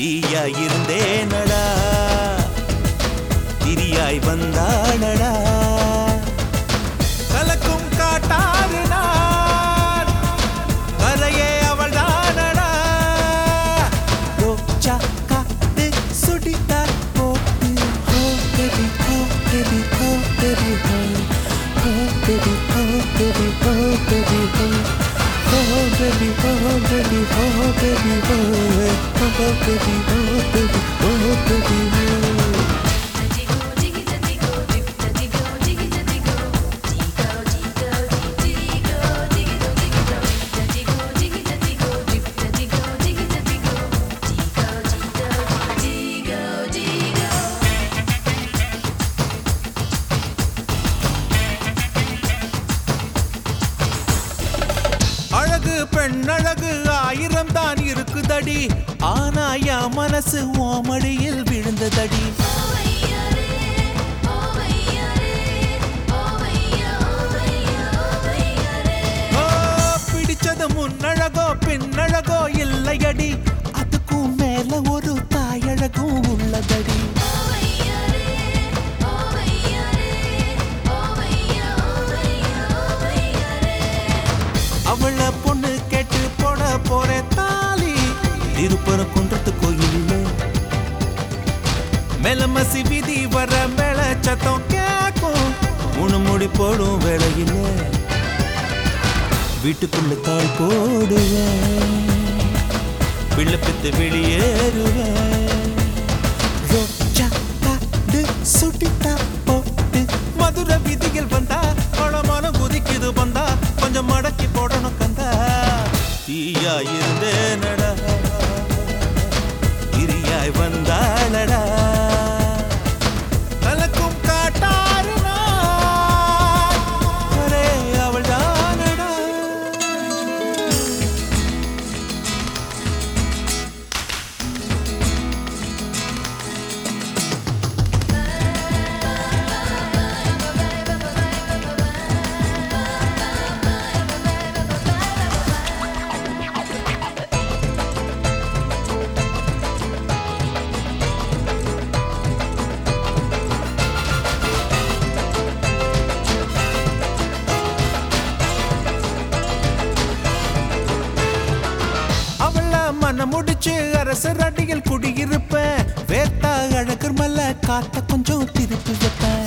தீயாய் இருந்தேனடா திரியாய் வந்தாளடா கலக்கும் காட்டாறு நான் கரையே அவள் தானடா ரோஜா காத்து சுடித்தார் போட்டு ஹோ பேபி ஹோ பேபி ஹோ பேபி ஹோ ஹோ பேபி ஹோ பேபி ஹோ பேபி ஹோ ஹோ பேபி ஹோ பேபி ஹோ பேபி ஹோ ஹோ பேபி ஹோ பேபி ஹோ பேபி ஹோ அழகு பெண் அழகு ஆயிரம் தான் இருக்குதடி ஆனா என் மனசு ஓமடியில் விழுந்ததடி ஓ, பிடிச்சது முன்னழகோ பின்னழகோ இல்லையடி அதுக்கும் மேல ஒரு தாயழகும் உள்ளதடி அவள பொண்ணு கேட்டு போட போற தாலி திருப்பர குன்றத்து கோயிலில் மெலமசி விதி வர மேல சத்தம் கேக்கும் மூணு முடி போடும் வேளையில் வீட்டுக்குள்ள தாய் போடுவேன் பிள்ளை பித்து வெளியேறுவேன் ரோஜா காடு சுட்டித்தா போட்டு மதுர விதியில் வந்தா பழமான குதிக்குது வந்தா கொஞ்சம் மடக்கி போடணும் கந்தா தீயா இருந்தேனடா கிரியாய் வந்தாளடா கலக்கும் காட்டாறு நான். ஒரே அவள்தானடா. அவள மனம் முடிச்சு அரசர் அடியில் குடியிருப்பேன் வேத்தா அழகர் மல்ல காத்த கொஞ்சம் திருப்பி வைப்பேன்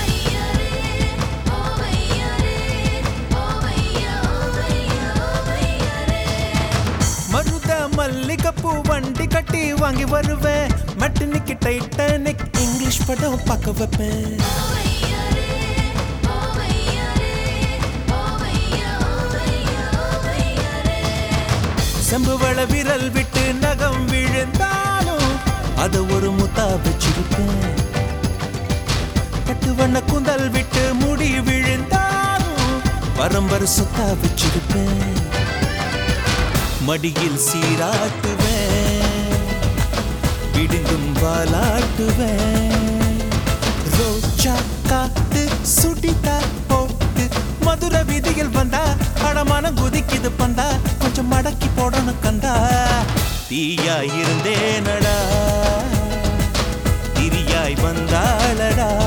மருத மல்லிகைப்பூ வண்டி கட்டி வாங்கி வருவேன் மெட்டனிக்கு டைட்டானிக் இங்கிலீஷ் படம் பார்க்க வைப்பேன் செம்புவள விரல் விட்டு நகம் விழுந்தாலும் அத ஒரு முத்தா வச்சிருப்பேன் பட்டு வண்ண குந்தல் விட்டு முடி விழுந்தாலும் பரம்பர சொத்தா வச்சிருப்பேன் மடியில் சீராட்டுவேன் விடுங்கும் வாலாட்டுவேன் ரோஜா காத்து சுடித்தா போட்டு மதுர வீதியில் வந்தா அடமான குதிக்குது பந்தா கொஞ்சம் மடக்கி போடணும் கந்தா தீயா இருந்தேனடா திரியாய் வந்தாளடா